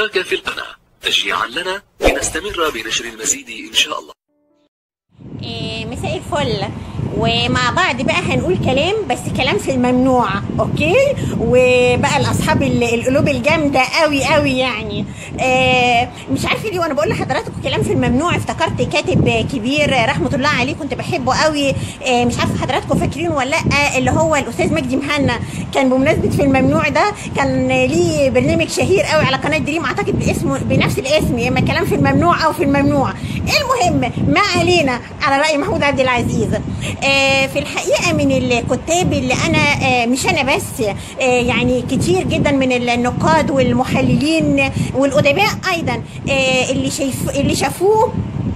الاشتراك في القناة تشجيعا لنا لنستمر بنشر المزيد إن شاء الله إيه، مساء الفل ومع بعض بقى هنقول كلام بس كلام في الممنوع اوكي وبقى لاصحاب ال- القلوب الجامده قوي قوي يعني آه مش عارفه ليه وانا بقول لحضراتكم كلام في الممنوع افتكرت كاتب كبير رحمه الله عليه كنت بحبه قوي آه مش عارفه حضراتكم فاكرين ولا لا اللي هو الاستاذ مجدي مهنا كان بمناسبه في الممنوع ده كان ليه برنامج شهير قوي على قناه دريم اعتقد باسمه بنفس الاسم يا اما كلام في الممنوع او في الممنوع المهم ما علينا على راي محمود عبد العزيز آه، في الحقيقه من الكتاب اللي انا آه، مش انا بس آه، يعني كتير جدا من النقاد والمحللين والادباء ايضا آه، اللي شايف اللي شافوه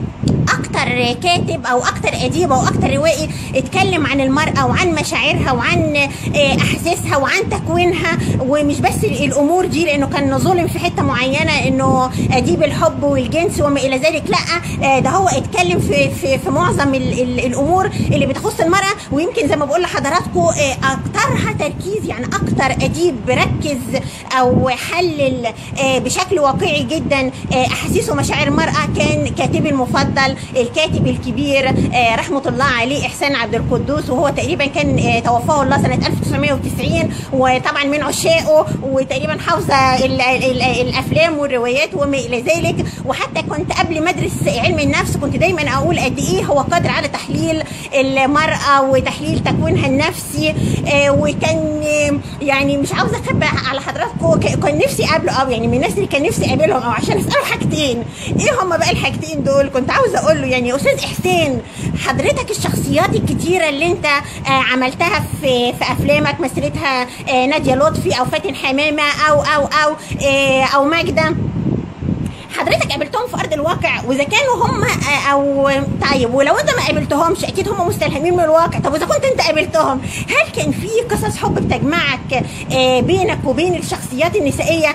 اكتر كاتب او اكتر اديب او اكتر روائي اتكلم عن المراه وعن مشاعرها وعن آه، احاسيسها وعن تكوينها ومش بس الامور دي لانه كان ظلم في حته معينه انه اديب الحب والجنس وما الى ذلك لا آه، ده هو اتكلم في في, في معظم ال ال الامور اللي بتخص المراه ويمكن زي ما بقول لحضراتكم آه، اكترها تركيز يعني اكتر اديب ركز او حلل آه، بشكل واقعي جدا آه، احاسيس ومشاعر المراه كان كاتبي المفضل الكاتب الكبير آه، رحمه الله عليه احسان عبد القدوس وهو تقريبا كان آه، توفاه الله سنه 1990 وطبعا من عشاقه وتقريبا حافظه ال- ال- ال- الافلام والروايات وما الى ذلك وحتى كنت قبل ما ادرس علم النفس كنت دايما اقول قد ايه هو قادر على تحليل المراه وتحليل تكوينها النفسي آه، وكان آه، يعني مش عاوزه اخبي على حضراتكم ك- كان نفسي اقابله قوي يعني من الناس اللي كان نفسي اقابلهم او عشان اساله حاجتين ايه هما بقى الحاجتين دول كنت عاوزه اقول له يعني يا استاذ احسان حضرتك الشخصيات الكتيره اللي انت آه، عملتها في في افلامك مثلتها آه، ناديه لطفي او فاتن حمامه او او او آه، او ماجده حضرتك قابلتهم في ارض الواقع واذا كانوا هم آه، او طيب ولو انت ما قابلتهمش اكيد هم مستلهمين من الواقع طب واذا كنت انت قابلتهم هل كان في قصص حب بتجمعك آه، بينك وبين الشخصيات النسائيه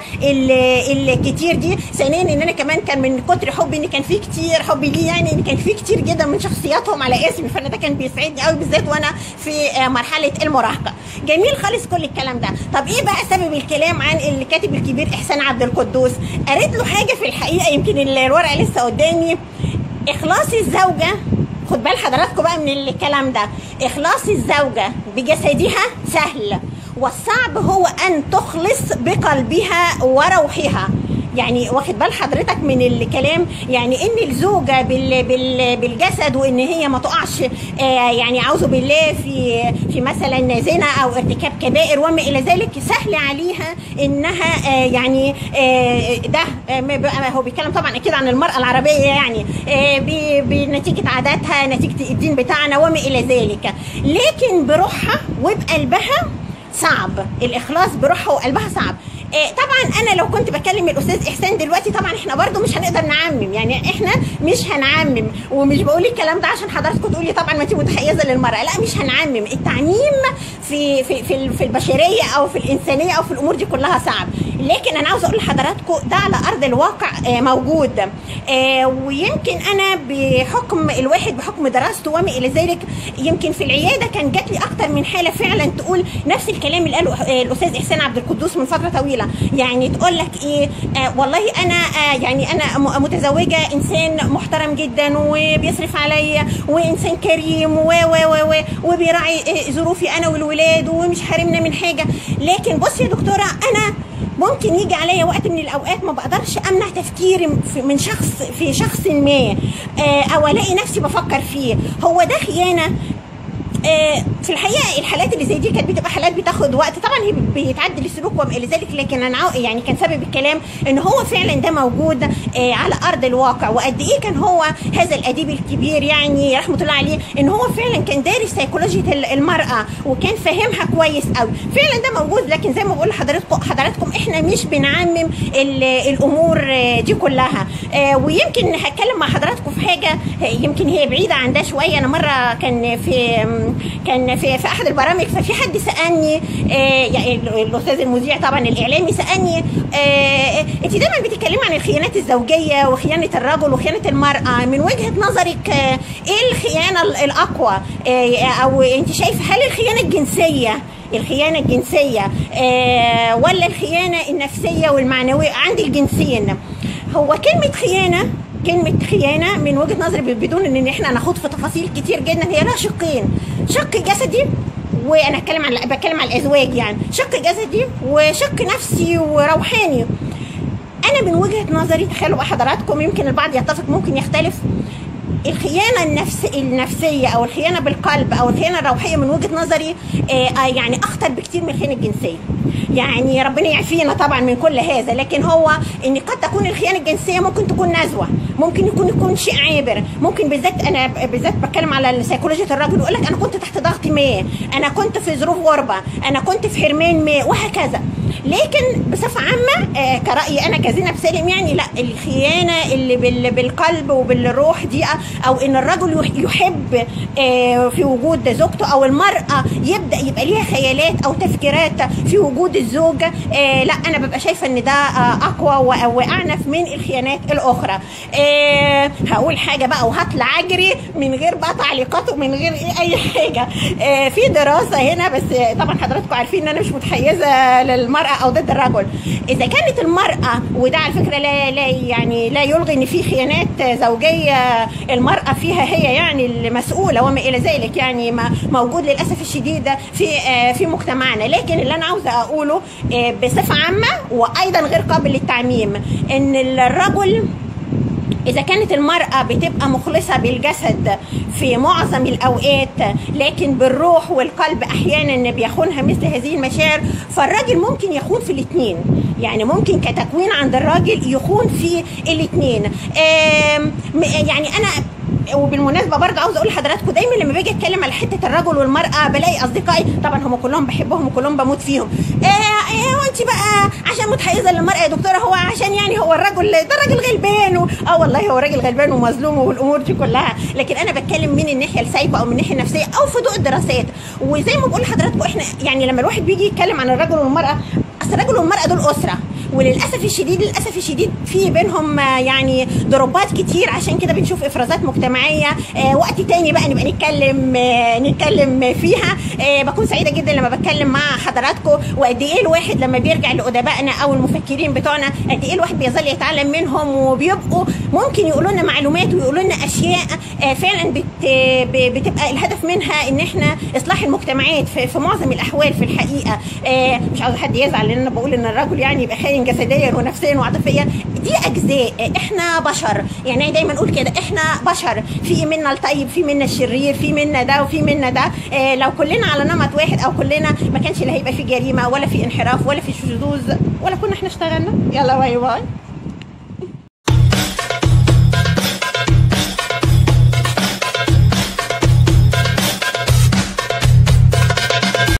ال- الكتير دي ثانيا ان انا كمان كان من كتر حبي ان كان في كتير حبي ليه يعني ان كان في كتير جدا من شخصياتهم على اسمي فانا ده كان بيسعدني قوي بالذات وانا في آه، مرحله المراهقه جميل خالص كل الكلام ده طب ايه بقى سبب الكلام عن الكاتب الكبير احسان عبد القدوس قريت له حاجه في الحقيقه يمكن الورقه لسه قدامي اخلاص الزوجه خد بال حضراتكم بقى من الكلام ده اخلاص الزوجه بجسدها سهل والصعب هو ان تخلص بقلبها وروحها يعني واخد بال حضرتك من الكلام يعني ان الزوجه بال بال بالجسد وان هي ما تقعش آه يعني اعوذ بالله في في مثلا زنا او ارتكاب كبائر وما الى ذلك سهل عليها انها آه يعني آه ده آه ما بقى- هو بيتكلم طبعا اكيد عن المراه العربيه يعني آه ب- بنتيجه عاداتها نتيجه الدين بتاعنا وما الى ذلك لكن بروحها وبقلبها صعب الاخلاص بروحها وقلبها صعب آه، طبعا انا لو كنت بكلم الاستاذ احسان دلوقتي طبعا احنا برضو مش هنقدر نعمم يعني احنا مش هنعمم ومش بقول الكلام ده عشان حضراتكم تقولي طبعا ما انت متحيزه للمراه لا مش هنعمم التعميم في في في, ال- في البشريه او في الانسانيه او في الامور دي كلها صعب لكن انا عاوزه اقول لحضراتكم ده على ارض الواقع آه، موجود آه، ويمكن انا بحكم الواحد بحكم دراسته وما الى ذلك يمكن في العياده كان جات لي اكتر من حاله فعلا تقول نفس الكلام اللي قاله آه، الاستاذ احسان عبد القدوس من فتره طويله يعني تقول لك ايه آه والله انا آه يعني انا م- متزوجه انسان محترم جدا وبيصرف عليا وانسان كريم و و و و وبيراعي آه، ظروفي انا والولاد ومش حارمنا من حاجه لكن بصي يا دكتوره انا ممكن يجي عليا وقت من الاوقات ما بقدرش امنع تفكيري في- من شخص في شخص ما آه، او الاقي نفسي بفكر فيه هو ده خيانه آه، في الحقيقه الحالات اللي زي دي كانت بتبقى حالات بتاخد وقت طبعا هي بيتعدل السلوك وما الى ذلك لكن انا عاو- يعني كان سبب الكلام ان هو فعلا ده موجود آه، على ارض الواقع وقد ايه كان هو هذا الاديب الكبير يعني رحمه الله عليه ان هو فعلا كان دارس سيكولوجيه ال- المراه وكان فاهمها كويس قوي فعلا ده موجود لكن زي ما بقول لحضراتكم حضراتكم احنا مش بنعمم ال- الامور آه، دي كلها آه، ويمكن هتكلم مع حضراتكم في حاجه آه، يمكن هي بعيده عن ده شويه انا مره كان في كان في في احد البرامج ففي حد سالني آه، يعني الاستاذ المذيع طبعا الاعلامي سالني آه، انت دايما بتتكلمي عن الخيانات الزوجيه وخيانه الرجل وخيانه المراه من وجهه نظرك آه، ايه الخيانه ال- الاقوى آه، او انت شايف هل الخيانه الجنسيه الخيانه الجنسيه آه ولا الخيانه النفسيه والمعنويه عند الجنسين هو كلمه خيانه كلمة خيانة من وجهة نظري بدون ان احنا ناخد في تفاصيل كتير جدا هي لها شقين شق جسدي وانا اتكلم عن بتكلم عن الازواج يعني شق جسدي وشق نفسي وروحاني انا من وجهه نظري تخيلوا بقى حضراتكم يمكن البعض يتفق ممكن يختلف الخيانه النفس النفسيه او الخيانه بالقلب او الخيانه الروحيه من وجهه نظري آه يعني اخطر بكتير من الخيانه الجنسيه يعني ربنا يعافينا طبعا من كل هذا لكن هو ان قد تكون الخيانه الجنسيه ممكن تكون نزوه ممكن يكون يكون شيء عابر ممكن بالذات انا بالذات بتكلم على سيكولوجيه الراجل يقول لك انا كنت تحت ضغط ما انا كنت في ظروف غربه انا كنت في حرمان ما وهكذا لكن بصفه عامه آه كرايي انا كزينب سالم يعني لا الخيانه اللي بال بالقلب وبالروح دي او ان الرجل يحب آه في وجود زوجته او المراه يبدا يبقى ليها خيالات او تفكيرات في وجود الزوج آه لا انا ببقى شايفه ان ده اقوى واعنف من الخيانات الاخرى هقول حاجه بقى وهطلع اجري من غير بقى تعليقات ومن غير اي حاجه في دراسه هنا بس طبعا حضراتكم عارفين ان انا مش متحيزه للمراه او ضد الرجل اذا كانت المراه وده على فكره لا لا يعني لا يلغي ان في خيانات زوجيه المراه فيها هي يعني المسؤوله وما الى ذلك يعني ما موجود للاسف الشديد في في مجتمعنا لكن اللي انا عاوزه اقوله بصفه عامه وايضا غير قابل للتعميم ان الرجل إذا كانت المرأة بتبقى مخلصة بالجسد في معظم الأوقات لكن بالروح والقلب أحيانا بيخونها مثل هذه المشاعر فالراجل ممكن يخون في الاثنين يعني ممكن كتكوين عند الراجل يخون في الاثنين يعني أنا وبالمناسبه برضه عاوز اقول لحضراتكم دايما لما باجي اتكلم على حته الرجل والمراه بلاقي اصدقائي طبعا هم كلهم بحبهم وكلهم بموت فيهم ايه ايه وانت بقى عشان متحيزه للمراه يا دكتوره هو عشان يعني هو الرجل ده راجل غلبان و... اه والله هو راجل غلبان ومظلوم والامور دي كلها لكن انا بتكلم من الناحيه السايبه او من الناحيه النفسيه او في ضوء الدراسات وزي ما بقول لحضراتكم احنا يعني لما الواحد بيجي يتكلم عن الرجل والمراه اصل الرجل والمراه دول اسره وللاسف الشديد للاسف الشديد في بينهم يعني ضربات كتير عشان كده بنشوف افرازات مجتمعيه آه وقت تاني بقى نبقى نتكلم آه نتكلم فيها آه بكون سعيده جدا لما بتكلم مع حضراتكم وقد ايه الواحد لما بيرجع لادبائنا او المفكرين بتوعنا قد ايه الواحد بيظل يتعلم منهم وبيبقوا ممكن يقولوا لنا معلومات ويقولوا لنا اشياء آه فعلا بت بتبقى الهدف منها ان احنا اصلاح المجتمعات في, في معظم الاحوال في الحقيقه آه مش عاوز حد يزعل لان انا بقول ان الرجل يعني يبقى خاين جسديا ونفسيا وعاطفيا دي اجزاء احنا بشر يعني دايما نقول كده احنا بشر في منا الطيب في منا الشرير في منا ده وفي منا ده اه لو كلنا على نمط واحد او كلنا ما كانش لا هيبقى في جريمه ولا في انحراف ولا في شذوذ ولا كنا احنا اشتغلنا يلا باي باي